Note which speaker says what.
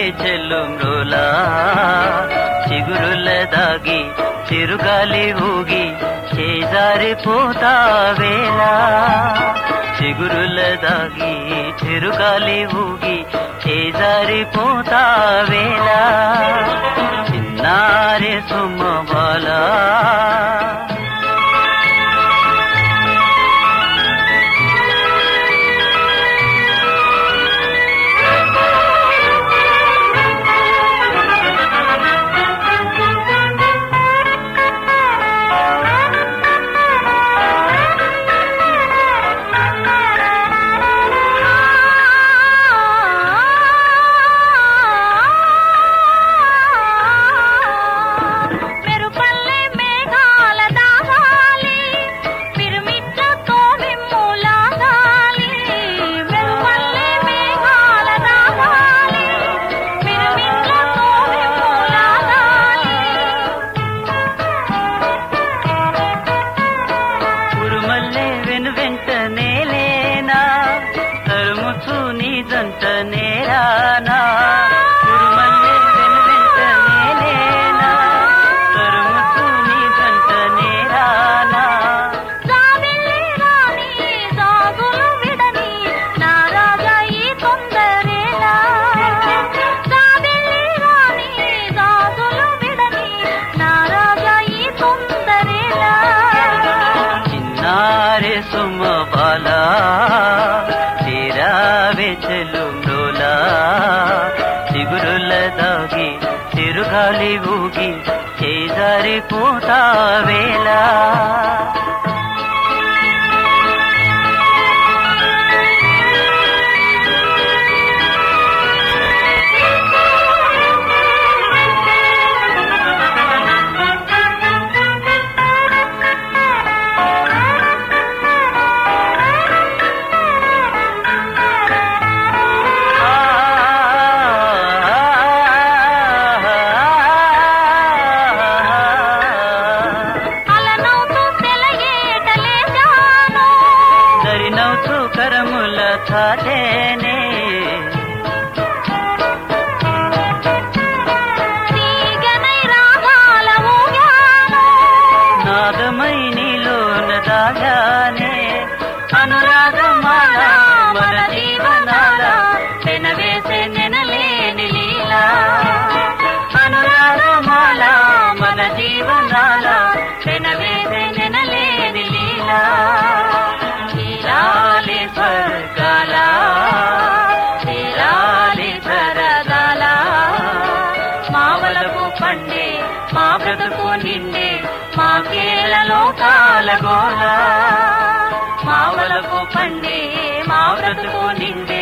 Speaker 1: చెల్లు మ్రోలా చిగురుల దాగి చిరుగాలి ఊగి చేజారిపోతావేలా చిగురుల దాగి చిరుగాలి ఊగి చేజారిపోతావేలా చిన్నారి సుమ్మబాలా
Speaker 2: మెరుపల్లె మేఘాల దాగాలి పిరమిడ్లతో మిమ్ములాగాలి మెరుపల్లె మేఘాల దాగాలి పిరమిడ్లతో మిమ్ములాగాలి
Speaker 1: ఉరుమల్లే వెను వెంటనే లేనా తరుముచు నీ జంట నేరానా ఉరుమల్లే వెను వెంటనే లేనా తరుముచు నీ జంట నేరానా
Speaker 2: జాబిల్లి రాణి జాగులు విడని నా రాజా ఈ తొందరేలా జాబిల్లి రాణి జాగులు విడని నా రాజా ఈ తొందరేలా
Speaker 1: చిన్నారే సుమ బాలా తీరావే చెల్లు మ్రోలా చిగురుల దాగి చిరుగాలి ఊగి చేజారిపోతావేలా
Speaker 2: అలనవుతూ తెలయేటలే జాను
Speaker 1: దరినవుతూ కరముల చాటేనే
Speaker 2: తీగనై రాగాల ఊగాను
Speaker 1: నాదమై నీలోన దాగానే అనురాగమాల మన జీవనాల పెనవేసే నెనలేని లీలా అనురాగమాల మన జీవనాల పెనవేసే నెనలేని లీలా చీరాలి స్వర్గాల చీరాలి సరదాల మావలకు పండే మా బ్రతుకు నిండే మా కేరళలో కాలగోల మావలకు పండే మా బ్రతుకు నిండే